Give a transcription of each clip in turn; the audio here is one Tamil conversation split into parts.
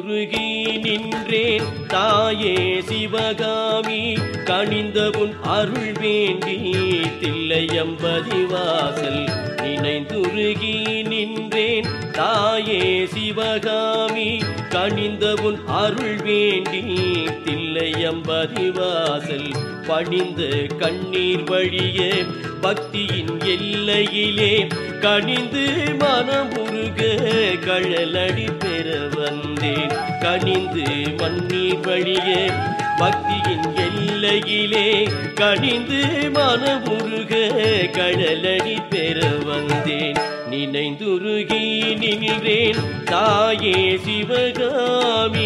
நினைந்துருகி நின்றேன் தாயே சிவகாமி கனிந்த உன் அருள் வேண்டி தில்லையம்பதி வாசல் நினைந்துருகி நின்றேன் தாயே சிவகாமி கனிந்த உன் அருள் வேண்டி தில்லையம்பதி வாசல் பணிந்த கண்ணீர் வழியே பக்தியின் எல்லையிலே கனிந்து மனமுருக கழலடி பெற வந்தேன் கனிந்து மண்ணீர் வழியே பக்தியின் எல்லையிலே கனிந்து மனமுருக கடலடி பெற வந்தேன் நினைந்துருகி நின்றேன் தாயே சிவகாமி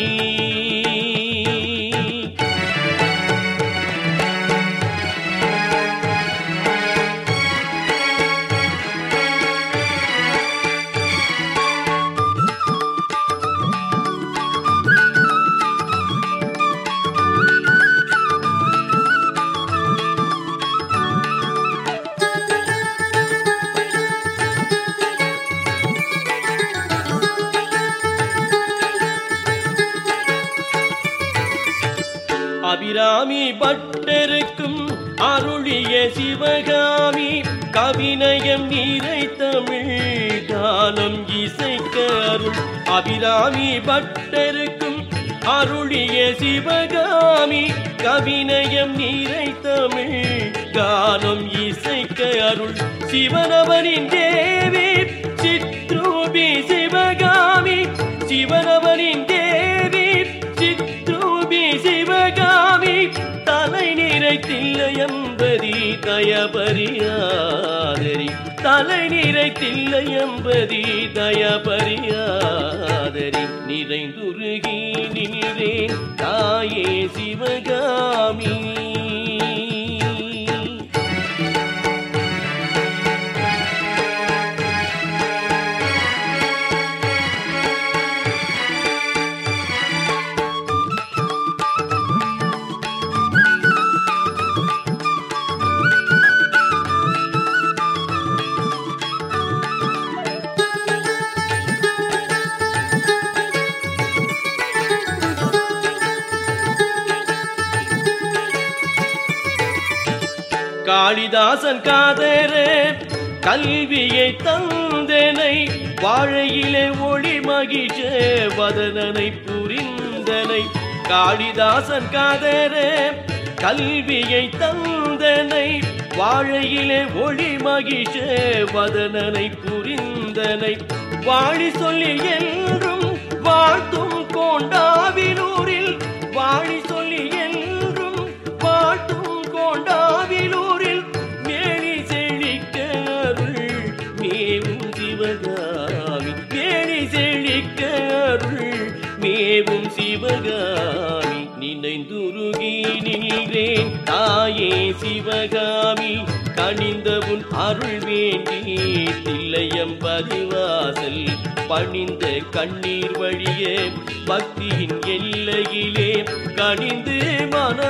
அபிராமி பட்டருக்கும் அருளிய சிவகாமி கவினயம் நீரை தமிழ் காலம் இசைக்க அருள் அபிராமி பட்டருக்கும் அருளிய சிவகாமி கவினயம் நீரை தமிழ் காலம் இசைக்க அருள் சிவனவனின் தேவி சித்ரூபி சிவகாமி சிவனவனின் தேவி சித்ரூபி சிவகாமி தலை நிறைத்தில்லை என்பதி தயபரியாதரி தலை நிறைத்தில்லை என்பதி தயபரியாதரி நிறைந்துருகி நின்றேன் தாயே சிவகாமி காளிதாசன் காதரே கல்வியை தந்தனை வாழையிலே ஒளி மகிழ வதனனை புரிந்தனை காளிதாசன் காதரே கல்வியை தந்தனை வாழையிலே ஒளி மகிழ வதனனை புரிந்தனை வாழி சொல்லி என்றும் வாழ்த்தும் கோண்டாவிலூரில் வாழி சொல்லி என்றும் வாழ்த்தும் கோண்டாவிலூரில் மேனி செழிக்க அருள் மேவும் சிவகாமி மேனி செழிக்க அருள் மேவும் சிவகாமி நினைந்துருகி நின்றேன் தாயே சிவகாமி கனிந்த உன் அருள் வேண்டி தில்லையம்பதி வாசல் பணிந்த கண்ணீர் வழியே பக்தியின் எல்லையிலே கனிந்து மன